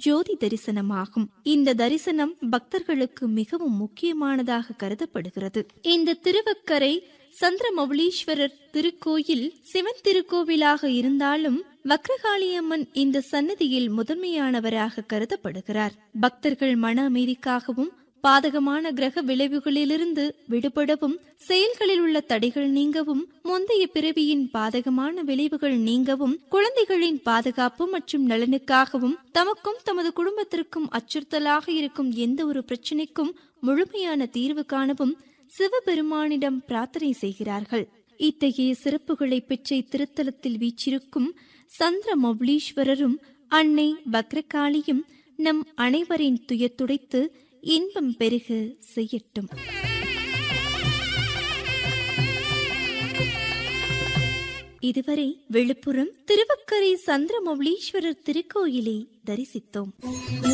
ஜோதி தரிசனமாகும் இந்த தரிசனம் பக்தர்களுக்கு மிகவும் முக்கியமானதாக கருதப்படுகிறது இந்த திருவக்கரை சந்திரமௌலீஸ்வரர் திருக்கோயில் சிவன் திருக்கோவிலாக இருந்தாலும் வக்ரகாளியம்மன் இந்த சன்னதியில் முதன்மையானவராக கருதப்படுகிறார் பக்தர்கள் மன அமைதிக்காகவும் பாதகமான கிரக விளைவுகளிலிருந்து விடுபடவும் செயல்களில் உள்ள தடைகள் நீங்கவும் முந்தைய பிறவியின் பாதகமான விளைவுகள் நீங்கவும் குழந்தைகளின் பாதுகாப்பு மற்றும் நலனுக்காகவும் தமக்கும் தமது குடும்பத்திற்கும் அச்சுறுத்தலாக இருக்கும் எந்த ஒரு பிரச்சினைக்கும் முழுமையான தீர்வு காணவும் சிவபெருமானிடம் பிரார்த்தனை செய்கிறார்கள் இத்தகைய சிறப்புகளை பெற்ற திருத்தலத்தில் வீச்சிருக்கும் சந்திர மௌலீஸ்வரரும் அன்னை பக்ரகாளியும் நம் அனைவரின் துயத்துடைத்து இன்பம் பெருக செய்யட்டும் இதுவரை விழுப்புரம் திருவக்கரை சந்திரமௌலீஸ்வரர் திருக்கோயிலை தரிசித்தோம்